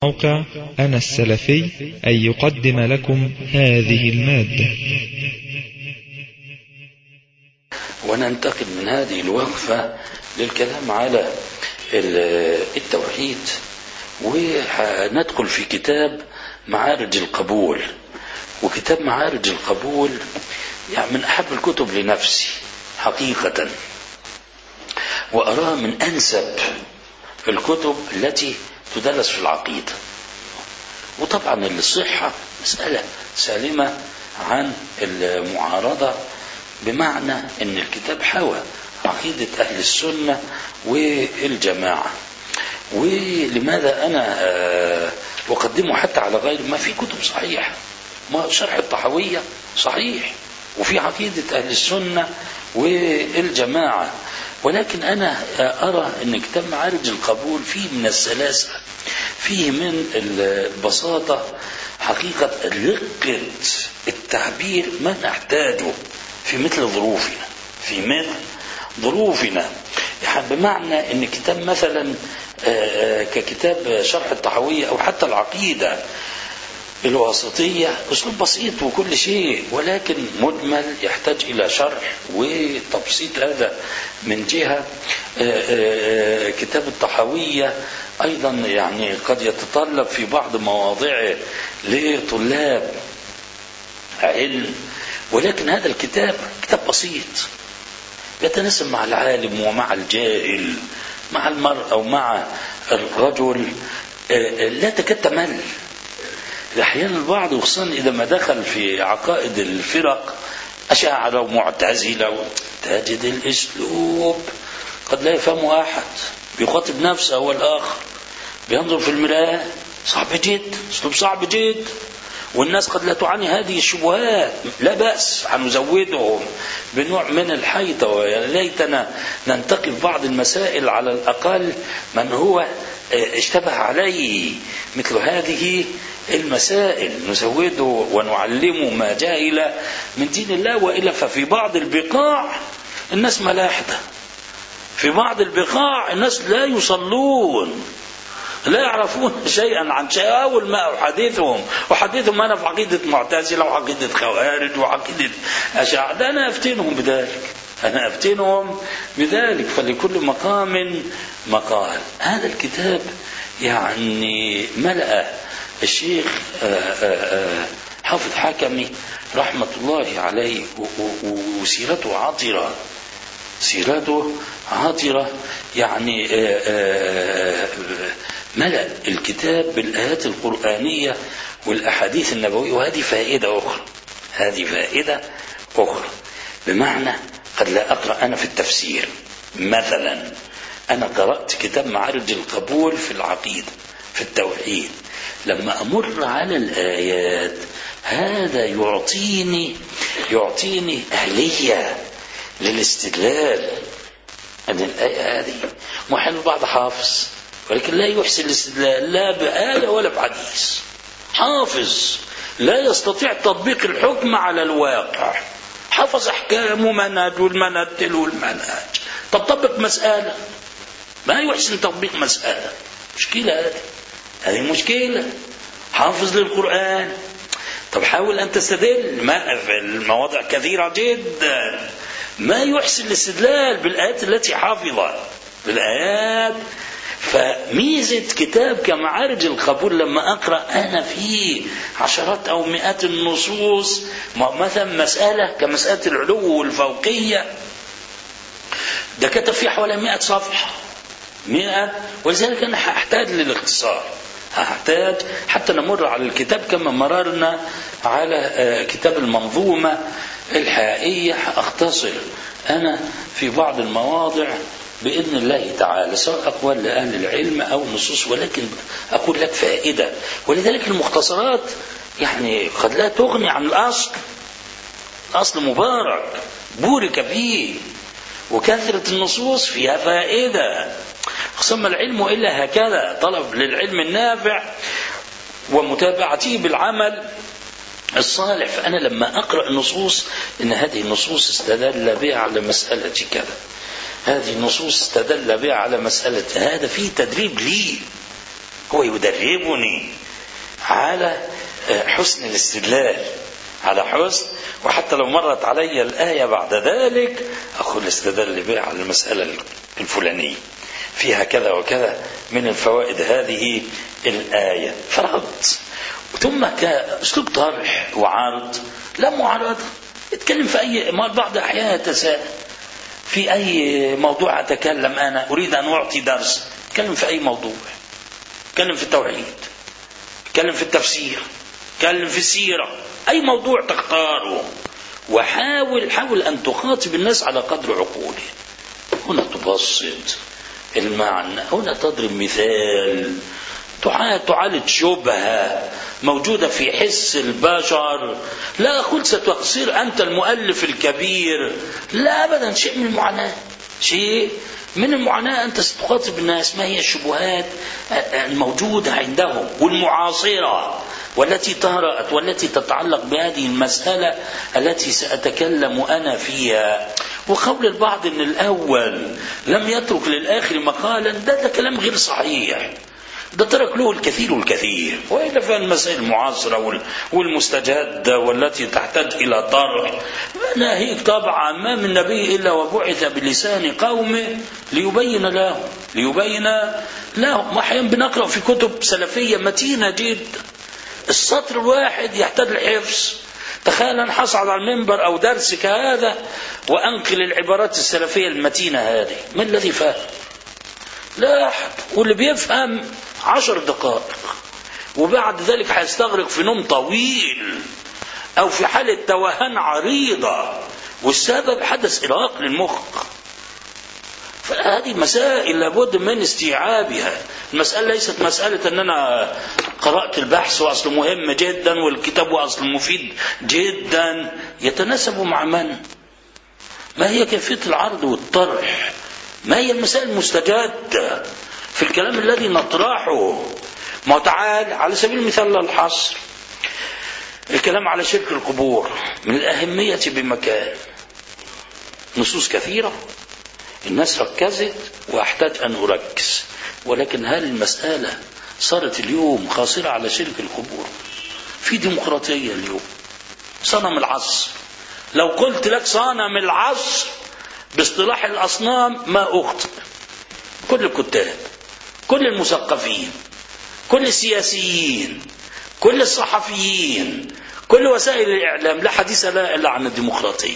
موقع أنا السلفي أن يقدم لكم هذه المادة وننتقل من هذه الوقفة للكلام على التوحيد وندخل في كتاب معارج القبول وكتاب معارج القبول يعني من أحب الكتب لنفسي حقيقة وأراه من أنسب الكتب التي تدرس في العقيدة وطبعا الصحة مسألة سالمة عن المعارضة بمعنى أن الكتاب حوى عقيدة أهل السنة والجماعة ولماذا أنا أقدمه حتى على غير ما في كتب صحيحة ما شرح الطحوية صحيح وفي عقيدة أهل السنة والجماعة ولكن أنا أرى أن كتاب معارج القبول فيه من السلاسة فيه من البساطة حقيقة رقة التعبير ما نحتاجه في مثل ظروفنا في مثل ظروفنا يعني بمعنى أن كتاب مثلا ككتاب شرح الطحوية أو حتى العقيدة الواسطية أسلوب بسيط وكل شيء ولكن مجمل يحتاج إلى شرح وتبسيط هذا من جهة كتاب الطحوية أيضا يعني قد يتطلب في بعض مواضعه لطلاب علم ولكن هذا الكتاب كتاب بسيط يتناسب مع العالم ومع الجاهل مع المرأة ومع الرجل لا تكاد تمل أحيانا البعض وخصوصا إذا ما دخل في عقائد الفرق أشاعرة ومعتزلة تجد الأسلوب قد لا يفهمه أحد بيخاطب نفسه هو الآخر بينظر في المرآة صعب جدا أسلوب صعب جدا والناس قد لا تعاني هذه الشبهات لا بأس هنزودهم بنوع من الحيطة ويا ليتنا ننتقي في بعض المسائل على الأقل من هو اشتبه عليه مثل هذه المسائل نزوده ونعلمه ما جاهل من دين الله وإلا ففي بعض البقاع الناس ملاحدة في بعض البقاع الناس لا يصلون لا يعرفون شيئا عن شيء أول ما أحدثهم أحدثهم أنا في عقيدة معتزلة وعقيدة خوارج وعقيدة أشاعرة ده أنا أفتنهم بذلك أنا أفتنهم بذلك فلكل مقام مقال هذا الكتاب يعني ملأ الشيخ حافظ حكمي رحمة الله عليه وسيرته عطرة سيرته عطرة يعني ملأ الكتاب بالآيات القرآنية والأحاديث النبوية وهذه فائدة أخرى هذه فائدة أخرى بمعنى قد لا أقرأ أنا في التفسير مثلا أنا قرأت كتاب معارج القبول في العقيدة في التوحيد لما أمر على الآيات هذا يعطيني يعطيني أهلية للاستدلال أن الآية هذه محل البعض حافظ ولكن لا يحسن الاستدلال لا بآية ولا بحديث حافظ لا يستطيع تطبيق الحكم على الواقع حفظ أحكام ومنهج والمنهج تلو المنهج طب طبق مسألة ما يحسن تطبيق مسألة مشكلة هذه هذه مشكلة حافظ للقرآن طب حاول أن تستدل ما في المواضع كثيرة جدا ما يحسن الاستدلال بالآيات التي حافظها بالآيات فميزة كتاب كمعارج القبول لما أقرأ أنا فيه عشرات أو مئات النصوص مثلا مسألة كمسألة العلو والفوقية ده كتب فيه حوالي مئة صفحة مئة ولذلك أنا هحتاج للاختصار هحتاج حتى نمر على الكتاب كما مررنا على كتاب المنظومة الحائية أختصر أنا في بعض المواضع بإذن الله تعالى سواء أقوال لأهل العلم أو نصوص ولكن أقول لك فائدة ولذلك المختصرات يعني قد لا تغني عن الأصل الأصل مبارك بورك فيه وكثرة النصوص فيها فائدة ثم العلم إلا هكذا طلب للعلم النافع ومتابعته بالعمل الصالح فأنا لما أقرأ النصوص إن هذه النصوص استدل بها على مسألة كذا هذه النصوص استدل بها على مسألة هذا فيه تدريب لي هو يدربني على آه، حسن الاستدلال على حسن وحتى لو مرت علي الآية بعد ذلك أقول استدل بها على المسألة الفلانية فيها كذا وكذا من الفوائد هذه الآية فرغت ثم كأسلوب طرح وعرض لا معارضة اتكلم في أي ما البعض أحيانا يتساءل في أي موضوع أتكلم أنا أريد أن أعطي درس اتكلم في أي موضوع اتكلم في التوحيد اتكلم في التفسير اتكلم في السيرة أي موضوع تختاره وحاول حاول أن تخاطب الناس على قدر عقوله هنا تبسط المعنى هنا تضرب مثال تعالج شبهة موجودة في حس البشر لا أقول ستصير أنت المؤلف الكبير لا أبدا شيء من المعاناة شيء من المعاناة أنت ستخاطب الناس ما هي الشبهات الموجودة عندهم والمعاصرة والتي طرأت والتي تتعلق بهذه المسألة التي سأتكلم أنا فيها وقول البعض أن الأول لم يترك للآخر مقالا ده, ده كلام غير صحيح ده ترك له الكثير والكثير وإلا فالمسائل المعاصرة والمستجدة والتي تحتاج إلى طرح ناهيك طبعا ما من نبي إلا وبعث بلسان قومه ليبين لهم ليبين لهم أحيانا بنقرأ في كتب سلفية متينة جدا السطر الواحد يحتاج الحفظ تخيل أن حصعد على المنبر أو درس كهذا وأنقل العبارات السلفية المتينة هذه من الذي فهم لا أحد واللي بيفهم عشر دقائق وبعد ذلك هيستغرق في نوم طويل أو في حالة توهان عريضة والسبب حدث إرهاق للمخ فهذه مسائل لابد من استيعابها المسألة ليست مسألة أن أنا قرأت البحث وأصله مهم جدا والكتاب وأصله مفيد جدا يتناسب مع من ما هي كيفية العرض والطرح ما هي المسائل المستجدة في الكلام الذي نطرحه ما تعال على سبيل المثال للحصر الكلام على شرك القبور من الأهمية بمكان نصوص كثيرة الناس ركزت وأحتاج أن أركز ولكن هل المسألة صارت اليوم قاصرة على شرك القبور في ديمقراطية اليوم صنم العصر لو قلت لك صنم العصر باصطلاح الأصنام ما أخطئ كل الكتاب كل المثقفين كل السياسيين كل الصحفيين كل وسائل الإعلام لا حديث لا إلا عن الديمقراطية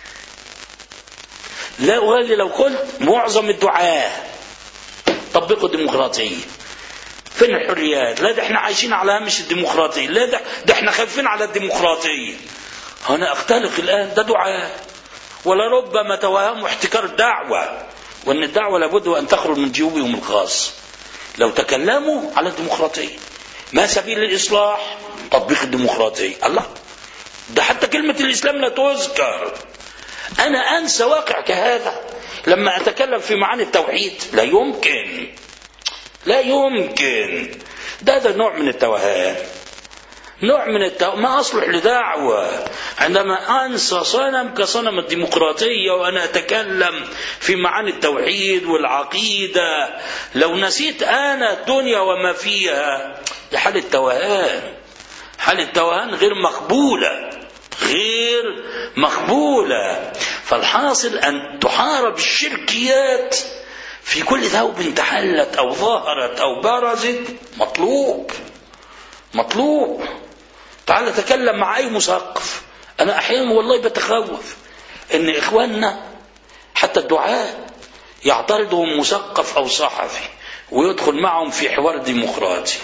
لا وهذه لو قلت معظم الدعاة طبقوا الديمقراطية فين الحريات لا ده احنا عايشين على هامش الديمقراطية لا ده, ده احنا خايفين على الديمقراطية هنا اختلق الآن ده دعاة ولربما توهموا احتكار الدعوة وأن الدعوة لابد أن تخرج من جيوبهم الخاص لو تكلموا على الديمقراطية ما سبيل الإصلاح تطبيق الديمقراطية الله ده حتى كلمة الإسلام لا تذكر أنا أنسى واقع كهذا لما أتكلم في معاني التوحيد لا يمكن لا يمكن ده ده نوع من التوهان نوع من التو... ما أصلح لدعوة عندما أنسى صنم كصنم الديمقراطية وأنا أتكلم في معاني التوحيد والعقيدة لو نسيت أنا الدنيا وما فيها دي حالة توهان حالة توهان غير مقبولة غير مقبولة فالحاصل أن تحارب الشركيات في كل ثوب تحلت أو ظهرت أو برزت مطلوب مطلوب تعال تكلم مع أي مثقف أنا أحيانا والله بتخوف إن إخواننا حتى الدعاء يعترضهم مثقف أو صحفي ويدخل معهم في حوار ديمقراطي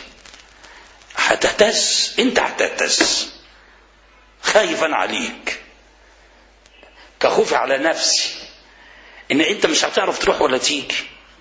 هتهتز أنت هتهتز خايفا عليك كخوفي على نفسي ان انت مش هتعرف تروح ولا تيجي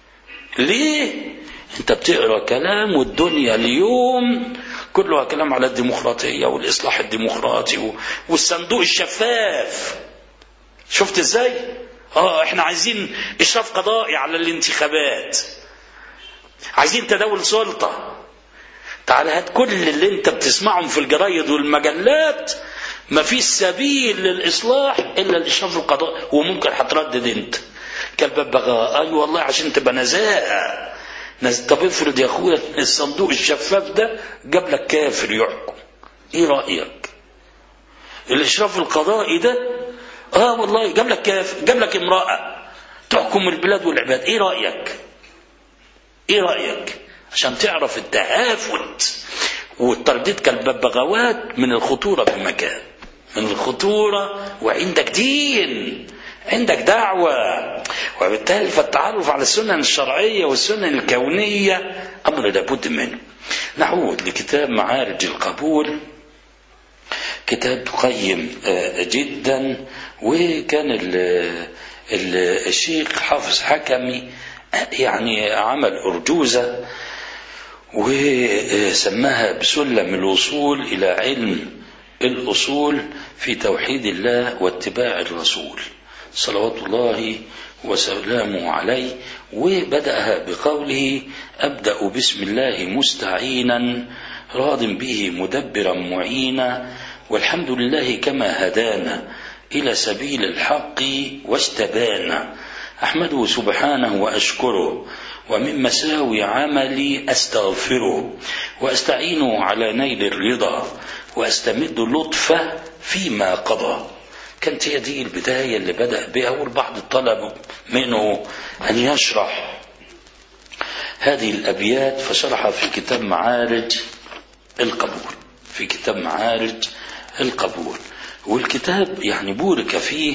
ليه انت بتقرا كلام والدنيا اليوم كلها كلام على الديمقراطيه والاصلاح الديمقراطي والصندوق الشفاف شفت ازاي اه احنا عايزين اشراف قضائي على الانتخابات عايزين تداول سلطه تعال هات كل اللي انت بتسمعهم في الجرايد والمجلات ما فيش سبيل للإصلاح إلا الإشراف القضاء وممكن هتردد أنت كالببغاء أي أيوة والله عشان تبقى نزاهة ناس طب افرض يا اخويا الصندوق الشفاف ده جاب لك كافر يحكم ايه رايك الاشراف القضائي ده اه والله جاب لك كافر جاب لك امراه تحكم البلاد والعباد ايه رايك ايه رايك عشان تعرف التهافت والترديد كالببغاوات من الخطوره بمكان من الخطوره وعندك دين عندك دعوة وبالتالي فالتعرف على السنن الشرعية والسنن الكونية أمر لابد منه نعود لكتاب معارج القبول كتاب قيم جدا وكان ال ال الشيخ حافظ حكمي يعني عمل أرجوزة وسماها بسلم الوصول إلى علم الأصول في توحيد الله واتباع الرسول صلوات الله وسلامه عليه وبدأها بقوله أبدأ بسم الله مستعينا راض به مدبرا معينا والحمد لله كما هدانا إلى سبيل الحق واستبانا أحمده سبحانه وأشكره ومن مساوي عملي أستغفره وأستعينه على نيل الرضا وأستمد لطفه فيما قضى كانت هي دي البداية اللي بدأ بها والبعض طلب منه أن يشرح هذه الأبيات فشرح في كتاب معارج القبول في كتاب معارج القبول والكتاب يعني بورك فيه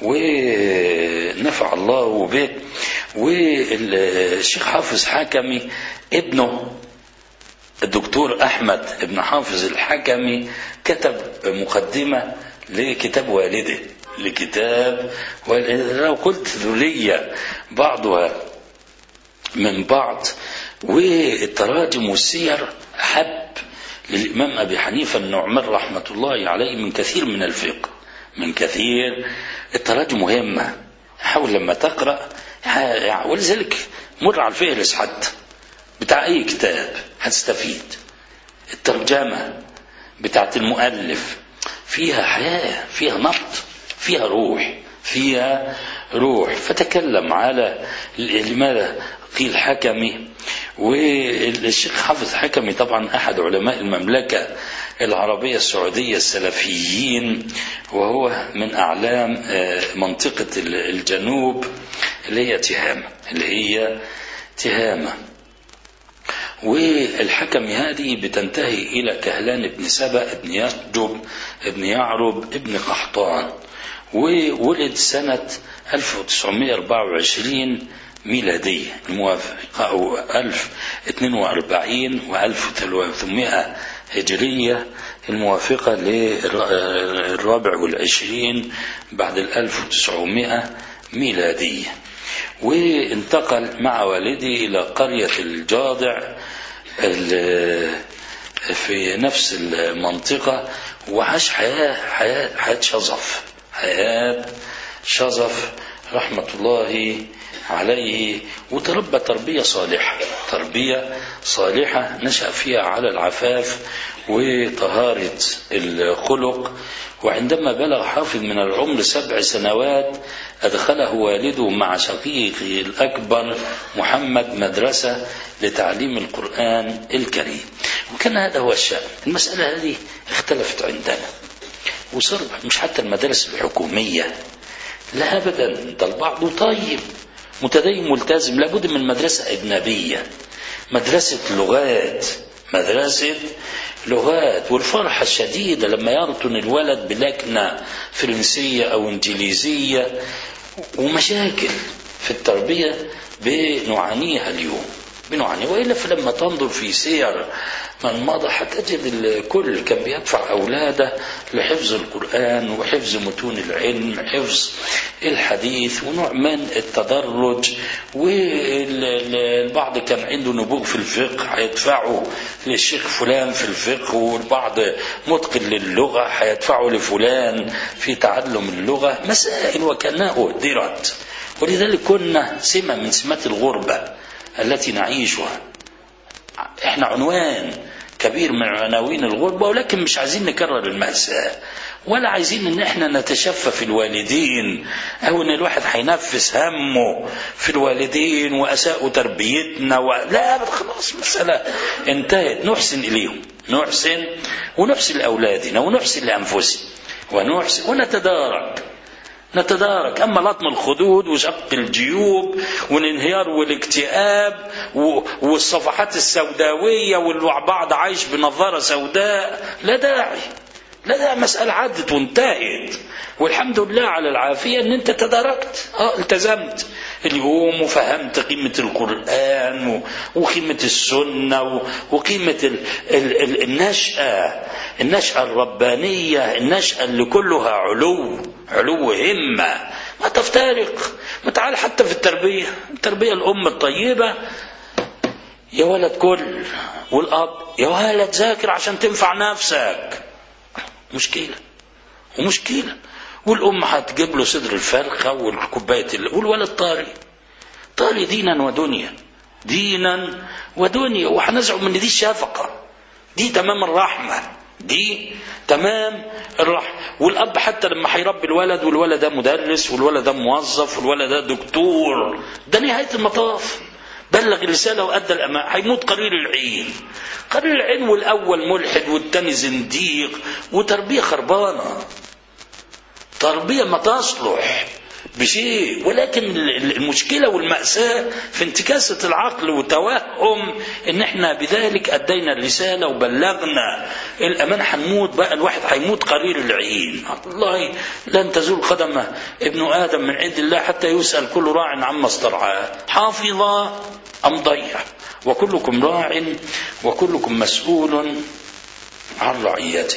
ونفع الله به والشيخ حافظ حكمي ابنه الدكتور أحمد ابن حافظ الحكمي كتب مقدمة لكتاب والده لكتاب لو قلت ذرية بعضها من بعض والتراجم والسير أحب للإمام أبي حنيفة النعمان رحمة الله عليه من كثير من الفقه من كثير التراجم مهمة حاول لما تقرأ ولذلك مر على الفهرس حتى بتاع أي كتاب هتستفيد الترجمة بتاعت المؤلف فيها حياة فيها نبض فيها روح فيها روح فتكلم على لماذا قيل حكمي والشيخ حافظ حكمي طبعا أحد علماء المملكة العربية السعودية السلفيين وهو من أعلام منطقة الجنوب اللي هي تهامة اللي هي تهامة والحكم هذه بتنتهي إلى كهلان بن سبأ بن يسجب بن يعرب ابن قحطان وولد سنة 1924 ميلادية الموافقة أو 1042 و 1300 هجرية الموافقة للرابع والعشرين بعد ال 1900 ميلادية وانتقل مع والده إلى قرية الجاضع في نفس المنطقة وعاش حياة حياة حياة شظف حياة شظف رحمة الله عليه وتربى تربية صالحة تربية صالحة نشأ فيها على العفاف وطهارة الخلق وعندما بلغ حافظ من العمر سبع سنوات أدخله والده مع شقيقه الأكبر محمد مدرسة لتعليم القرآن الكريم وكان هذا هو الشأن المسألة هذه اختلفت عندنا وصار مش حتى المدارس الحكومية لا أبدا ده البعض طيب متدين ملتزم لابد من مدرسة أجنبية مدرسة لغات مدرسة لغات والفرحة الشديدة لما يرطن الولد بلكنة فرنسية أو إنجليزية ومشاكل في التربية بنعانيها اليوم بنعاني وإلا فلما تنظر في سير من مضى هتجد الكل كان بيدفع أولاده لحفظ القرآن وحفظ متون العلم حفظ الحديث ونوع من التدرج والبعض كان عنده نبوغ في الفقه هيدفعه للشيخ فلان في الفقه والبعض متقن للغة هيدفعه لفلان في تعلم اللغة مسائل وكأنها أهدرت ولذلك كنا سمة من سمات الغربة التي نعيشها احنا عنوان كبير من عناوين الغربة ولكن مش عايزين نكرر المأساة ولا عايزين ان احنا نتشفى في الوالدين او ان الواحد هينفس همه في الوالدين واساءوا تربيتنا و... لا خلاص مسألة انتهت نحسن اليهم نحسن ونحسن لاولادنا ونحسن لانفسنا ونحسن ونتدارك نتدارك أما لطم الخدود وشق الجيوب والانهيار والاكتئاب والصفحات السوداوية والبعض عايش بنظارة سوداء لا داعي لا ده مسألة عدت وانتهت والحمد لله على العافية ان انت تداركت اه التزمت اليوم وفهمت قيمة القرآن وقيمة السنة وقيمة ال ال ال النشأة النشأة الربانية النشأة اللي كلها علو علو همة ما تفترق ما تعال حتى في التربية التربية الأم الطيبة يا ولد كل والأب يا ولد ذاكر عشان تنفع نفسك مشكلة ومشكلة والأم هتجيب له صدر الفرخة والكوباية والولد طاري طاري دينا ودنيا دينا ودنيا وهنزعم ان دي الشفقة دي تمام الرحمة دي تمام الرحمة والأب حتى لما هيربي الولد والولد ده مدرس والولد ده موظف والولد ده دكتور ده نهاية المطاف بلغ الرسالة وأدى الأمانة هيموت قرير العين قرير العين والأول ملحد والتاني زنديق وتربية خربانة تربية ما تصلح بشيء ولكن المشكلة والمأساة في انتكاسة العقل وتوهم ان احنا بذلك ادينا الرسالة وبلغنا الامان هنموت بقى الواحد هيموت قرير العين والله لن تزول قدم ابن ادم من عند الله حتى يسأل كل راع عما استرعاه حافظ ام ضيع وكلكم راع وكلكم مسؤول عن رعيته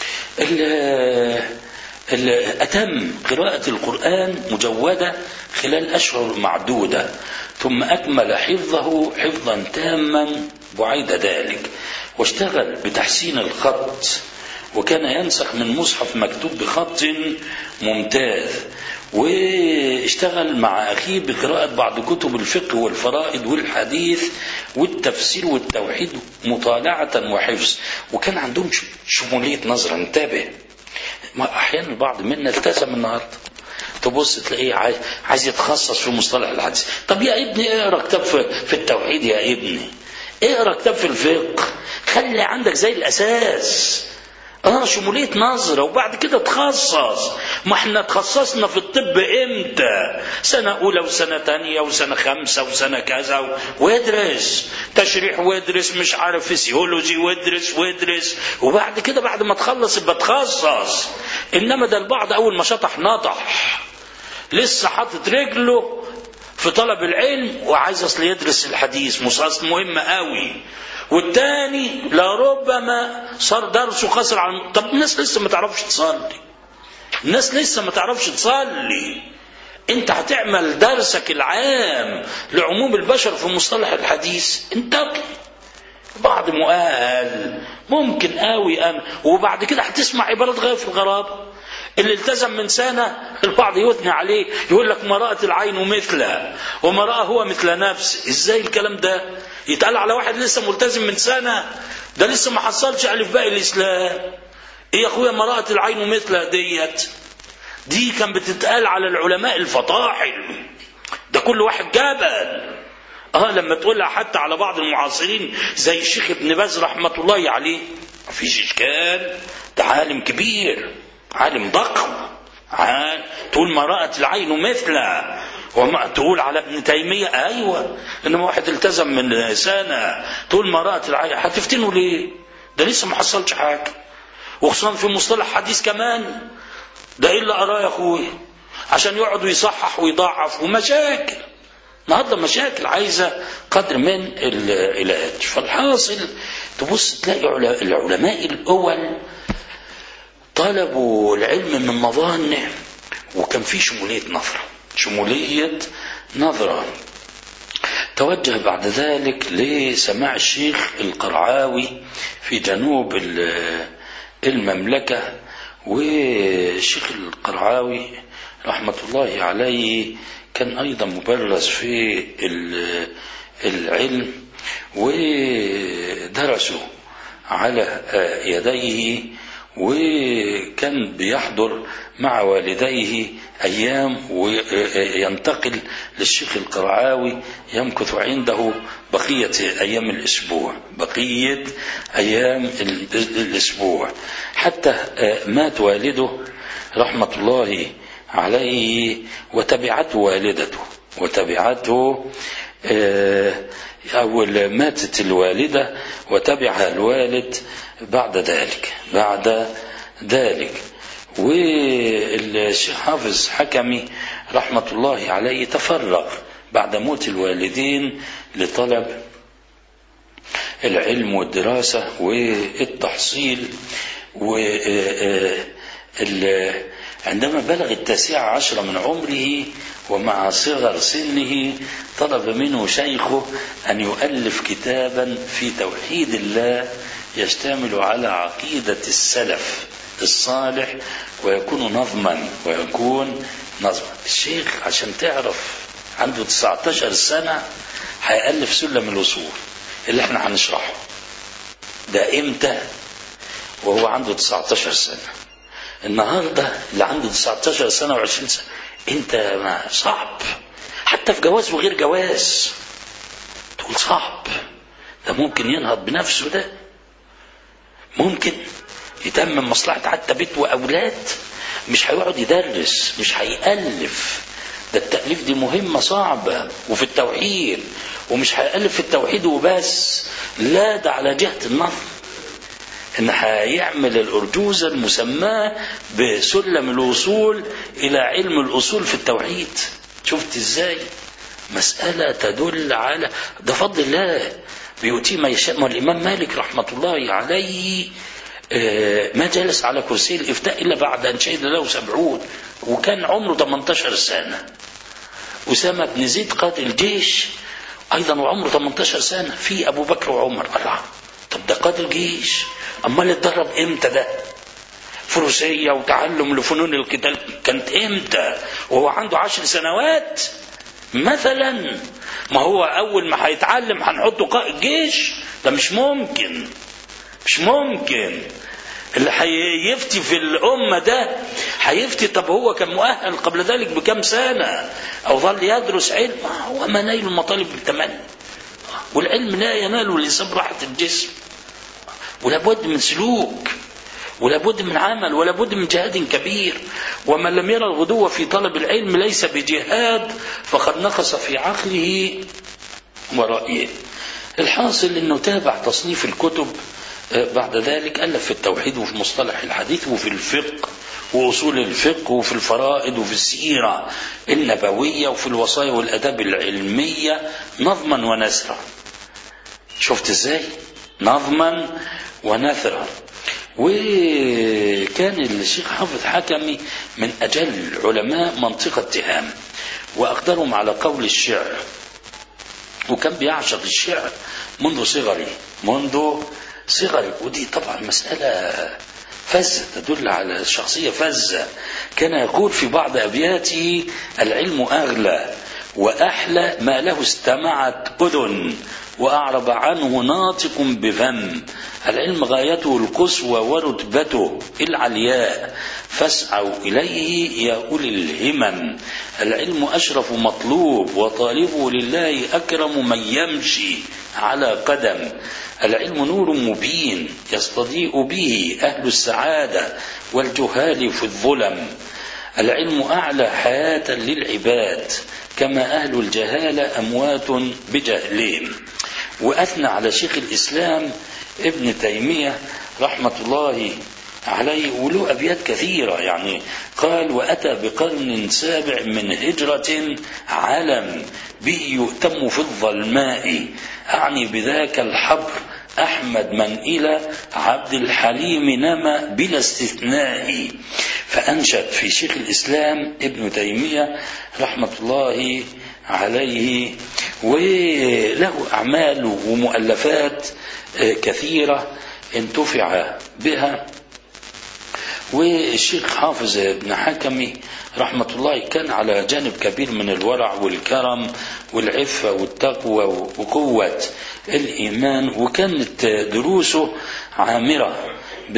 أتم قراءة القرآن مجودة خلال أشهر معدودة ثم أكمل حفظه حفظا تاما بعيد ذلك واشتغل بتحسين الخط وكان ينسخ من مصحف مكتوب بخط ممتاز واشتغل مع أخيه بقراءة بعض كتب الفقه والفرائض والحديث والتفسير والتوحيد مطالعة وحفظ وكان عندهم شمولية نظر انتبه ما احيانا البعض منا التزم النهارده تبص تلاقيه عايز يتخصص في مصطلح الحديث طب يا ابني اقرا كتاب في التوحيد يا ابني اقرا كتاب في الفقه خلي عندك زي الاساس اه شمولية نظرة وبعد كده تخصص ما احنا تخصصنا في الطب امتى سنة اولى وسنة تانية وسنة خمسة وسنة كذا وادرس تشريح وادرس مش عارف فيسيولوجي وادرس وادرس وبعد كده بعد ما تخلص يبقى تخصص انما ده البعض اول ما شطح نطح لسه حاطط رجله في طلب العلم وعايز اصل يدرس الحديث مصاص مهم قوي والتاني لربما صار درسه قصر على طب الناس لسه ما تعرفش تصلي الناس لسه ما تعرفش تصلي انت هتعمل درسك العام لعموم البشر في مصطلح الحديث انتقي بعض مؤهل ممكن قوي انا وبعد كده هتسمع عبارات غير في الغرابه اللي التزم من سنة البعض يثني عليه يقول لك ما رأت العين مثله وما رأى هو مثل نفس ازاي الكلام ده يتقال على واحد لسه ملتزم من سنة ده لسه ما حصلش ألف باقي الإسلام ايه يا اخويا ما رأت العين مثله ديت دي كان بتتقال على العلماء الفطاحل ده كل واحد جبل اه لما تقولها حتى على بعض المعاصرين زي الشيخ ابن باز رحمة الله عليه مفيش اشكال ده عالم كبير عالم ضخم عال تقول ما رأت العين مثله وما تقول على ابن تيمية أيوة إنما واحد التزم من سنة تقول ما رأت العين هتفتنوا ليه ده لسه ما حصلش حاجة وخصوصا في مصطلح حديث كمان ده إيه اللي أراه يا أخوي عشان يقعدوا يصحح ويضعف ومشاكل النهارده مشاكل عايزه قدر من العلاج فالحاصل تبص تلاقي العلماء الاول طلبوا العلم من مظانه وكان في شموليه نظره شموليه نظره توجه بعد ذلك لسماع الشيخ القرعاوي في جنوب المملكه والشيخ القرعاوي رحمه الله عليه كان أيضا مبرز في العلم ودرسوا على يديه وكان بيحضر مع والديه أيام وينتقل للشيخ القرعاوي يمكث عنده بقية أيام الأسبوع بقية أيام الأسبوع حتى مات والده رحمة الله عليه وتبعته والدته وتبعته أو ماتت الوالدة وتبعها الوالد بعد ذلك بعد ذلك والشيخ حافظ حكمي رحمة الله عليه تفرغ بعد موت الوالدين لطلب العلم والدراسة والتحصيل و عندما بلغ التاسعة عشر من عمره ومع صغر سنه طلب منه شيخه أن يؤلف كتابا في توحيد الله يشتمل على عقيدة السلف الصالح ويكون نظما ويكون نظما الشيخ عشان تعرف عنده 19 سنة هيألف سلم الوصول اللي احنا هنشرحه ده امتى وهو عنده 19 سنة النهاردة اللي عنده 19 سنة و20 سنة انت ما صعب حتى في جواز وغير جواز تقول صعب ده ممكن ينهض بنفسه ده ممكن يتمم مصلحة حتى بيت وأولاد مش هيقعد يدرس مش هيألف ده التأليف دي مهمة صعبة وفي التوحيد ومش هيألف في التوحيد وبس لا ده على جهة النظم ان هيعمل الارجوزه المسماه بسلم الوصول الى علم الاصول في التوحيد شفت ازاي مساله تدل على ده فضل الله بيؤتيه ما يشاء ما الامام مالك رحمه الله عليه ما جلس على كرسي الافتاء الا بعد ان شهد له سبعون وكان عمره 18 سنه اسامه بن زيد قائد الجيش ايضا وعمره 18 سنه في ابو بكر وعمر الله طب ده قائد الجيش امال اتدرب امتى ده فروسية وتعلم لفنون القتال كانت امتى وهو عنده عشر سنوات مثلا ما هو اول ما هيتعلم هنحطه قائد جيش ده مش ممكن مش ممكن اللي هيفتي في الأمة ده هيفتي طب هو كان مؤهل قبل ذلك بكم سنة أو ظل يدرس علم هو منايل المطالب بالتمني والعلم لا ينال الإنسان راحة الجسم ولابد من سلوك ولابد من عمل ولابد من جهاد كبير ومن لم يرى الغدو في طلب العلم ليس بجهاد فقد نقص في عقله ورأيه الحاصل انه تابع تصنيف الكتب بعد ذلك ألف في التوحيد وفي مصطلح الحديث وفي الفقه وأصول الفقه وفي الفرائض وفي السيرة النبوية وفي الوصايا والأداب العلمية نظما ونثرا شفت ازاي نظما ونثرا وكان الشيخ حافظ حكمي من أجل علماء منطقة تهام وأقدرهم على قول الشعر وكان بيعشق الشعر منذ صغره منذ صغره ودي طبعا مسألة فزة تدل على شخصية فزة كان يقول في بعض أبياته العلم أغلى وأحلى ما له استمعت أذن وأعرب عنه ناطق بفم العلم غايته القصوى ورتبته العلياء فاسعوا إليه يا أولي الهمم العلم أشرف مطلوب وطالبه لله أكرم من يمشي على قدم العلم نور مبين يستضيء به أهل السعادة والجهال في الظلم العلم أعلى حياة للعباد كما أهل الجهالة أموات بجهلهم وأثنى على شيخ الإسلام ابن تيمية رحمة الله عليه وله أبيات كثيرة يعني قال وأتى بقرن سابع من هجرة علم به يؤتم في الظلماء أعني بذاك الحبر أحمد من إلى عبد الحليم نما بلا استثناء فأنشد في شيخ الإسلام ابن تيمية رحمة الله عليه وله أعمال ومؤلفات كثيرة انتفع بها والشيخ حافظ بن حكمي رحمة الله كان على جانب كبير من الورع والكرم والعفة والتقوى وقوة الإيمان وكانت دروسه عامرة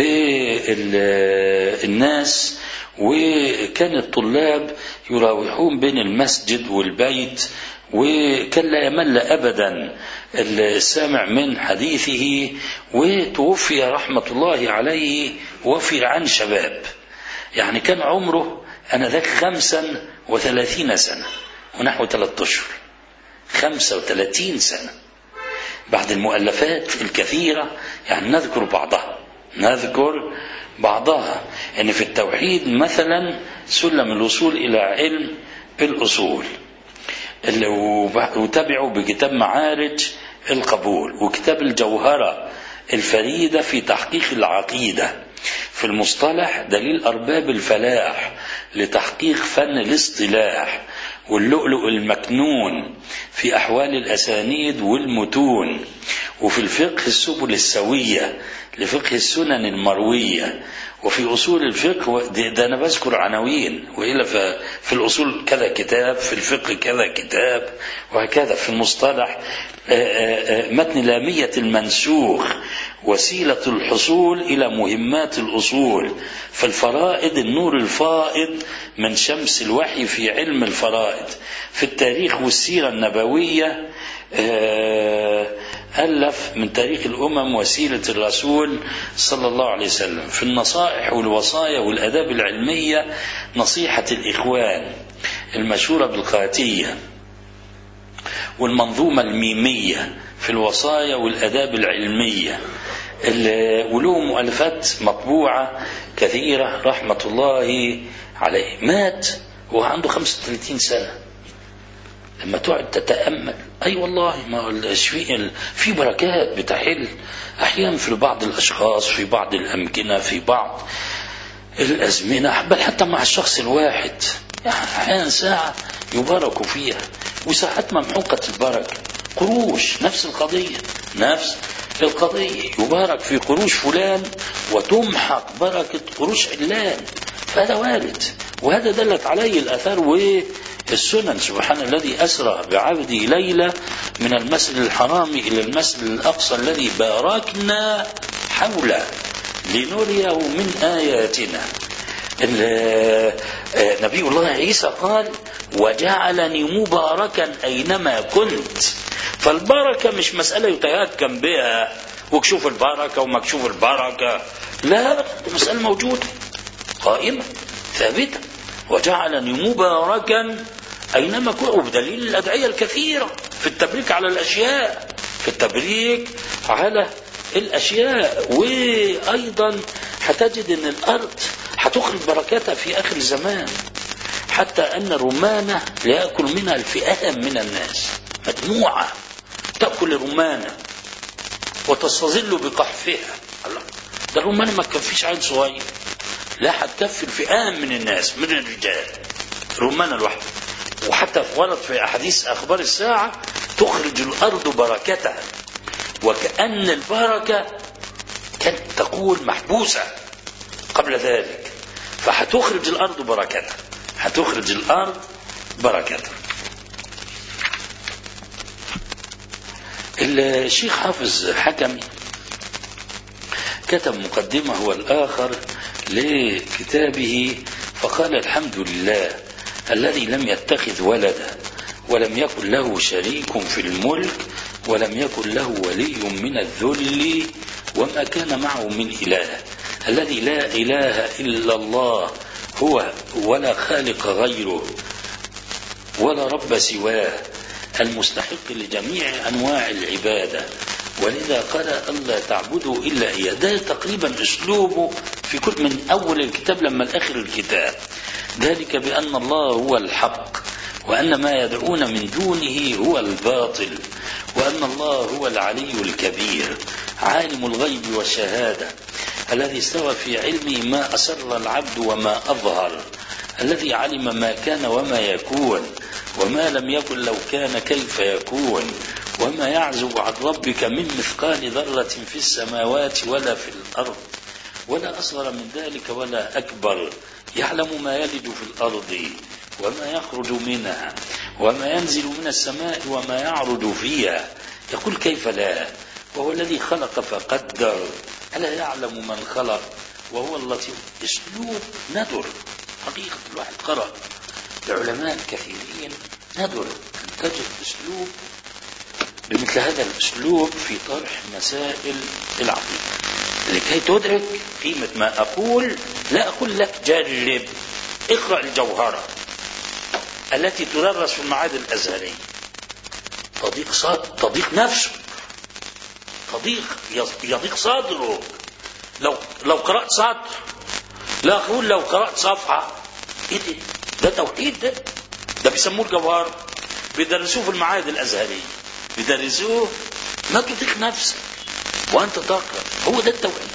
بالناس وكان الطلاب يراوحون بين المسجد والبيت وكان لا يمل أبدا السامع من حديثه وتوفي رحمة الله عليه وفي عن شباب يعني كان عمره أنذاك خمسا وثلاثين سنة ونحو ثلاثة أشهر خمسة وثلاثين سنة بعد المؤلفات الكثيرة يعني نذكر بعضها نذكر بعضها يعني في التوحيد مثلا سلم الوصول إلى علم الأصول اللي وتبعوا بكتاب معارج القبول وكتاب الجوهرة الفريدة في تحقيق العقيدة في المصطلح دليل أرباب الفلاح لتحقيق فن الاصطلاح واللؤلؤ المكنون في أحوال الأسانيد والمتون وفي الفقه السبل السوية لفقه السنن المروية وفي أصول الفقه ده, ده أنا بذكر عناوين وإلا في الأصول كذا كتاب في الفقه كذا كتاب وهكذا في المصطلح متن لامية المنسوخ وسيلة الحصول إلى مهمات الأصول فالفرائض النور الفائض من شمس الوحي في علم الفرائض في التاريخ والسيرة النبوية ألف من تاريخ الأمم وسيلة الرسول صلى الله عليه وسلم في النصائح والوصايا والأداب العلمية نصيحة الإخوان المشهورة بالقاتية والمنظومة الميمية في الوصايا والأداب العلمية وله مؤلفات مطبوعة كثيرة رحمة الله عليه مات وهو عنده 35 سنة لما تقعد تتأمل أي أيوة والله ما في في بركات بتحل أحيانا في بعض الأشخاص في بعض الأمكنة في بعض الأزمنة بل حتى مع الشخص الواحد يعني أحيانا ساعة يبارك فيها وساعات ممحوقة البركة قروش نفس القضية نفس القضية يبارك في قروش فلان وتمحق بركة قروش علان فهذا وارد وهذا دلت عليه الآثار والسنن سبحان الذي أسرى بعبده ليلة من المسجد الحرام إلى المسجد الأقصى الذي باركنا حوله لنريه من آياتنا نبي الله عيسى قال وجعلني مباركا أينما كنت فالبركة مش مسألة يتيكم بها وكشوف البركة ومكشوف البركة لا مسألة موجودة قائمة ثابتة وجعلني مباركا أينما كنت وبدليل الأدعية الكثيرة في التبريك على الأشياء في التبريك على الأشياء وأيضا هتجد أن الأرض هتخرج بركاتها في آخر الزمان حتى أن الرمانة لا يأكل منها الفئام من الناس مجموعة تأكل الرمانة وتستظل بقحفها الله ده الرمانة ما تكفيش عيل صغير لا هتكفي الفئام من الناس من الرجال رمانة لوحدها وحتى ورد في أحاديث أخبار الساعة تخرج الأرض بركتها وكأن البركة كانت تقول محبوسة قبل ذلك فهتخرج الأرض بركتها هتخرج الأرض بركتها الشيخ حافظ حكمي كتب مقدمة هو الآخر لكتابه فقال الحمد لله الذي لم يتخذ ولدا ولم يكن له شريك في الملك ولم يكن له ولي من الذل وما كان معه من إله الذي لا إله إلا الله هو ولا خالق غيره ولا رب سواه المستحق لجميع أنواع العبادة ولذا قال ألا تعبدوا إلا إياه ده تقريبا أسلوبه في كل من أول الكتاب لما لآخر الكتاب ذلك بأن الله هو الحق وأن ما يدعون من دونه هو الباطل وأن الله هو العلي الكبير عالم الغيب والشهادة الذي استوى في علمه ما أسر العبد وما أظهر الذي علم ما كان وما يكون وما لم يكن لو كان كيف يكون وما يعزب عن ربك من مثقال ذرة في السماوات ولا في الأرض ولا أصغر من ذلك ولا أكبر يعلم ما يلج في الأرض وما يخرج منها وما ينزل من السماء وما يعرج فيها يقول كيف لا وهو الذي خلق فقدر ألا يعلم من خلق وهو اللطيف أسلوب ندر حقيقة الواحد قرأ العلماء الكثيرين ندر أن تجد أسلوب بمثل هذا الأسلوب في طرح مسائل العقيدة لكي تدرك قيمة ما أقول لا أقول لك جرب اقرأ الجوهرة التي تدرس في المعاهد الأزهرية تضيق صدر تضيق نفسك تضيق يضيق صدرك لو لو قرأت سطر لا أقول لو قرأت صفحة إيه ده؟ ده توحيد ده ده بيسموه الجوهر بيدرسوه في المعاهد الأزهرية بيدرسوه ما تضيق نفسك وأنت تقرأ هو ده التوحيد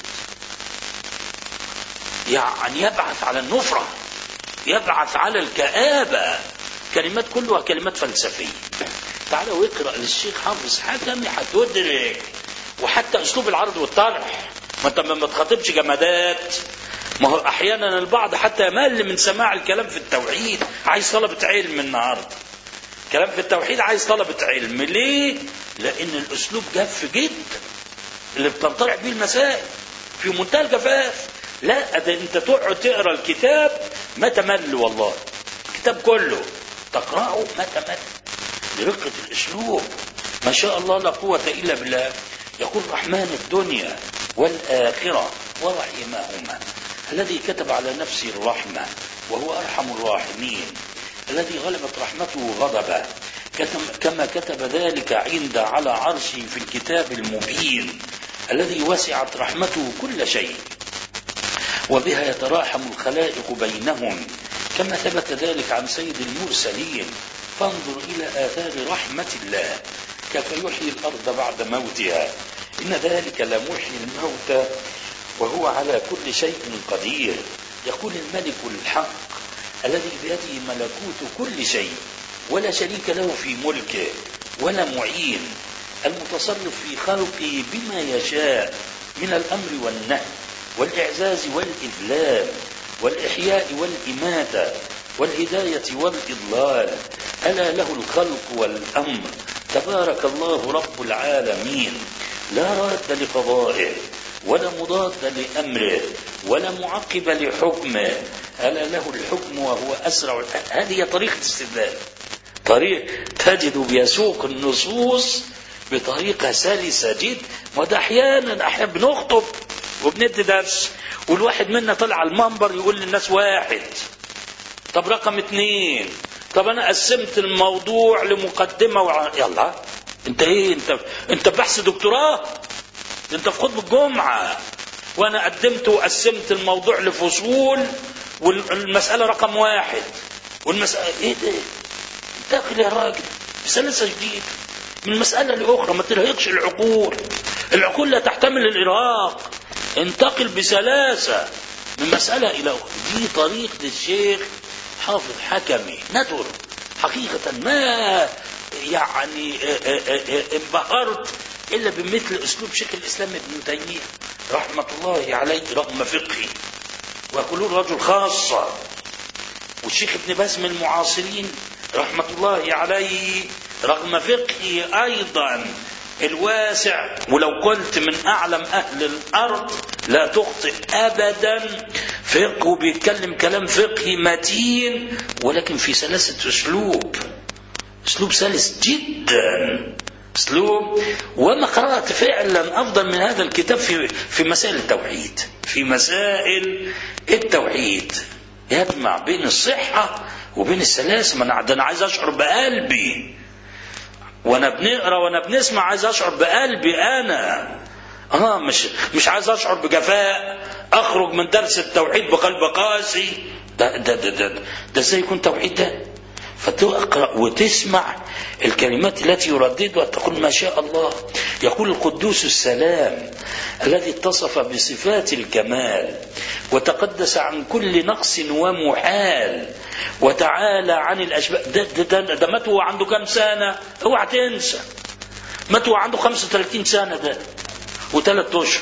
يعني يبعث على النفرة يبعث على الكآبة كلمات كلها كلمات فلسفية تعالى واقرأ للشيخ حافظ حكمي هتدرك وحتى أسلوب العرض والطرح ما انت ما تخاطبش جمادات ما هو احيانا البعض حتى يمل من سماع الكلام في التوحيد عايز طلبة علم النهارده كلام في التوحيد عايز طلبة علم ليه؟ لأن الأسلوب جاف جدا اللي بتنطلع بيه المسائل في منتهى الجفاف لا ده انت تقعد تقرا الكتاب ما تمل والله الكتاب كله تقراه ما تمل لرقة الأسلوب ما شاء الله لا قوة إلا بالله يقول رحمن الدنيا والآخرة ورحمهما الذي كتب على نفسه الرحمة وهو أرحم الراحمين الذي غلبت رحمته غضبه كما كتب ذلك عند على عرشه في الكتاب المبين الذي وسعت رحمته كل شيء وبها يتراحم الخلائق بينهم كما ثبت ذلك عن سيد المرسلين فانظر إلى آثار رحمة الله كيف يحيي الأرض بعد موتها إن ذلك لمحيي الموتى وهو على كل شيء قدير يقول الملك الحق الذي بيده ملكوت كل شيء ولا شريك له في ملكه ولا معين المتصرف في خلقه بما يشاء من الأمر والنهي والإعزاز والإذلال والإحياء والإماتة والهداية والإضلال ألا له الخلق والأمر تبارك الله رب العالمين لا راد لقضائه ولا مضاد لأمره ولا معقب لحكمه ألا له الحكم وهو أسرع هذه طريقة استدلال طريق تجد بيسوق النصوص بطريقة سلسة جدا وده أحيانا أحيانا بنخطب وبندي درس والواحد منا طلع على المنبر يقول للناس واحد طب رقم اثنين طب انا قسمت الموضوع لمقدمه وع... يلا انت ايه انت انت بحث دكتوراه انت في خطبه الجمعه وانا قدمت وقسمت الموضوع لفصول والمساله رقم واحد والمساله ايه ده انتقل يا راجل بسلسه جديده من مساله لاخرى ما ترهقش العقول العقول لا تحتمل الارهاق انتقل بسلاسه من مساله الى اخرى دي طريقه الشيخ حافظ حكمي ندر حقيقة ما يعني انبهرت إلا بمثل أسلوب شيخ الإسلام ابن تيمية رحمة الله عليه رغم فقهه ويقولون رجل خاصة والشيخ ابن باز من المعاصرين رحمة الله عليه رغم فقهه أيضا الواسع ولو قلت من أعلم أهل الأرض لا تخطئ أبدا فقه بيتكلم كلام فقهي متين ولكن في سلاسة أسلوب أسلوب سلس جدا أسلوب وما قرأت فعلا أفضل من هذا الكتاب في في مسائل التوحيد في مسائل التوحيد يجمع بين الصحة وبين السلاسة ما أنا عايز أشعر بقلبي وانا بنقرا وانا بنسمع عايز اشعر بقلبي انا اه مش مش عايز اشعر بجفاء اخرج من درس التوحيد بقلب قاسي ده ده ده ده, ده ازاي يكون توحيد ده فتقرا وتسمع الكلمات التي يرددها تقول ما شاء الله يقول القدوس السلام الذي اتصف بصفات الكمال وتقدس عن كل نقص ومحال وتعالى عن الاشباه ده, ده, ده, ده مات هو عنده كام سنه اوعى تنسى مات هو عنده 35 سنه ده وثلاث اشهر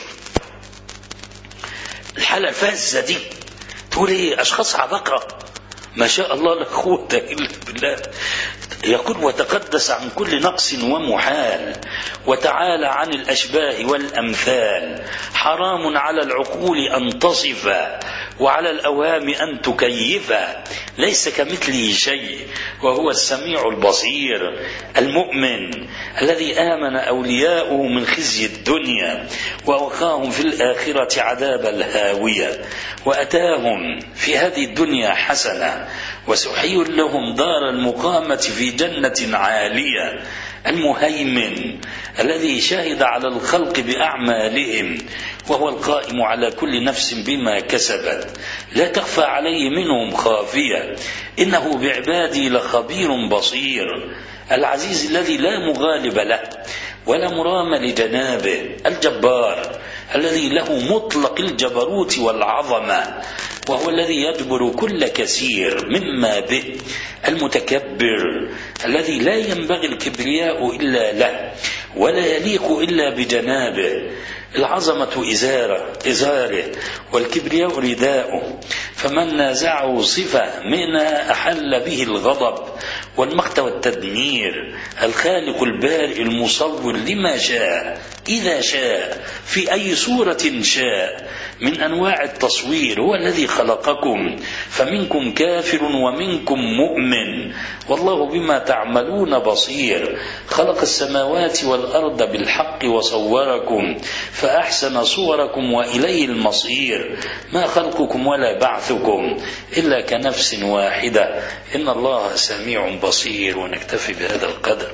الحاله الفازه دي تقول ايه اشخاص عبقره ما شاء الله لا قوه الا بالله يقول وتقدس عن كل نقص ومحال وتعالى عن الأشباه والأمثال حرام على العقول أن تصف وعلى الأوهام أن تكيف ليس كمثله شيء وهو السميع البصير المؤمن الذي آمن أولياؤه من خزي الدنيا ووقاهم في الآخرة عذاب الهاوية وأتاهم في هذه الدنيا حسنة وسحي لهم دار المقامة في جنة عالية المهيمن الذي شهد على الخلق بأعمالهم وهو القائم على كل نفس بما كسبت لا تخفى عليه منهم خافية إنه بعبادي لخبير بصير العزيز الذي لا مغالب له ولا مرام لجنابه الجبار الذي له مطلق الجبروت والعظمه وهو الذي يجبر كل كثير مما به المتكبر الذي لا ينبغي الكبرياء الا له ولا يليق الا بجنابه العظمه ازاره ازاره والكبرياء رداؤه فمن نازعه صفه منها احل به الغضب والمقت والتدمير الخالق البارئ المصور لما شاء إذا شاء في أي صورة شاء من أنواع التصوير هو الذي خلقكم فمنكم كافر ومنكم مؤمن والله بما تعملون بصير خلق السماوات والأرض بالحق وصوركم فأحسن صوركم وإليه المصير ما خلقكم ولا بعثكم إلا كنفس واحدة إن الله سميع بصير ونكتفي بهذا القدر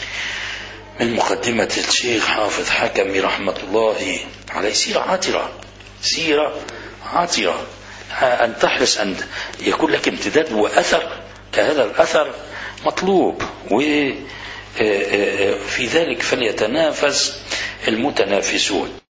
من مقدمة الشيخ حافظ حكمي رحمة الله عليه سيرة عاطرة سيرة عاطرة أن تحرص أن يكون لك امتداد وأثر كهذا الأثر مطلوب وفي ذلك فليتنافس المتنافسون